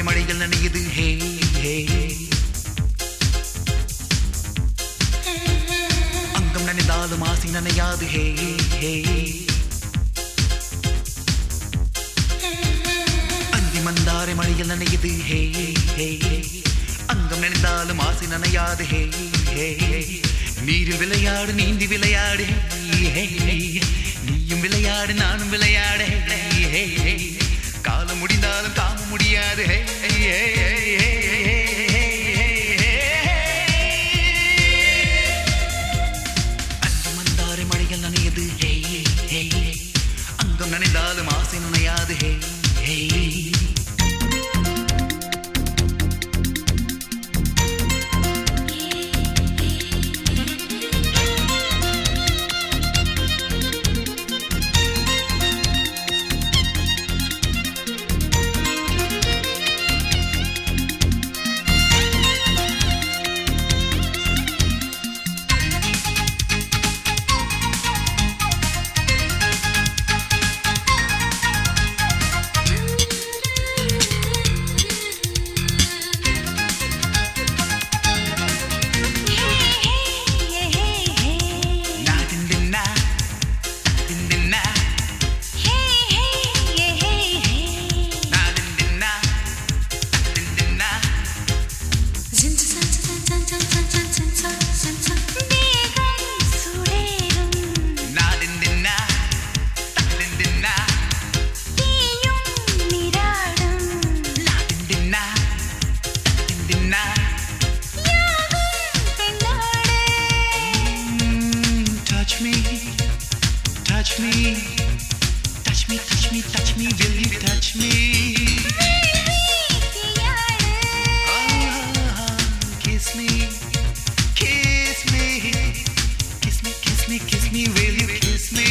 மழைகள் நனையுது ஹே ஹே அங்கம் நனைந்தாலும் ஆசை நனையாது ஹே ஹே அந்தி மந்தாரை மழைகள் நனையுது ஹே ஹே அங்கம் நனைந்தாலும் ஆசை நனையாது ஹே ஹே நீரில் விளையாடு நீந்தி விளையாடு ஹே ஹே நீயும் விளையாடு நானும் விளையாடு ஹே ஹே ஹே காலம் முடிந்தாலும் காம முடியாது ஹே ஹே ஹே ஹே அங்கம் மந்தாரை மழைகள் நனையுது ஹே ஹே அங்கம் நனைந்தாலும் ஆசை நனையாது ஹே ஹே Na din din na, din din na, na din din na, din din na. Na din din na, din din na, na din din na, din din na. Mm, Touch me, touch me, touch me, touch me, touch me. Will you touch me? Ah, kiss me, kiss me, kiss me, kiss me, kiss me. Will you kiss me?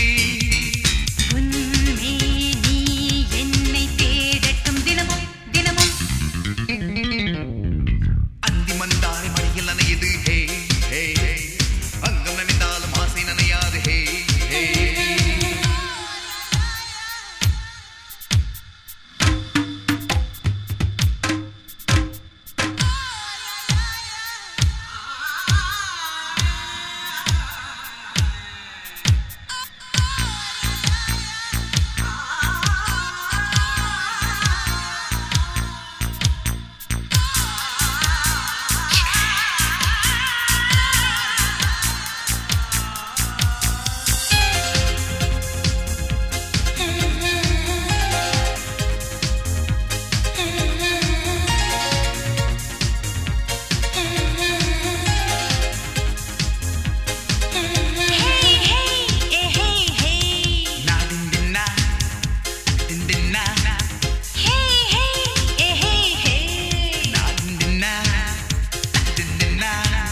அந்தி மந்தாரை மழையில் நனையுது ஹே ஹே ஹே. அங்கம் நனைந்தாலும் ஆசை நனையாது ஹே ஹே Na din din na, din din na, na din din na, din din na.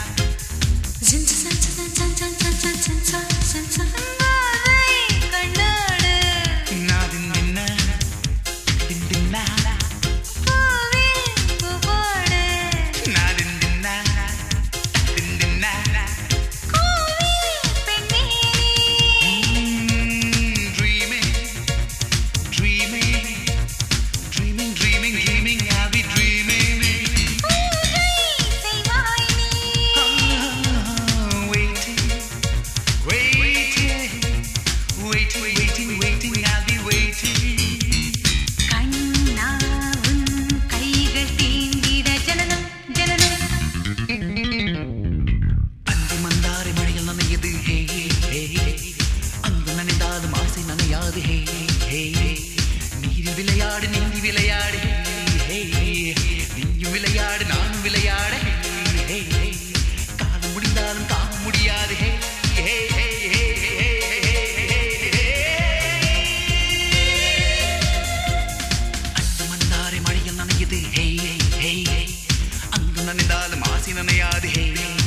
Na din din na, din din na, na din din na, din din na. Mm, dreaming, dreaming, dreaming, dreaming, dreaming. I'll be dreaming. Ah, waiting, waiting, waiting, waiting, waiting. I'll be waiting. அந்தி மந்தாரை மழையில் நனையுது ஹே ஹே அங்கு நனைந்தாலும் ஆசை நனையாது ஹே ஹே நீரில் விளையாடு நீந்தி விளையாடு ஹே நீயும் விளையாடு நானும் விளையாட ஹே ஹே காலம் முடிந்தாலும் காம முடியாது ஹே ஹே ஹே ஹே அந்தி மந்தாரை மழையில் நனையுது ஹே ஹே அங்கு நனைந்தாலும் ஆசை நனையாது ஹே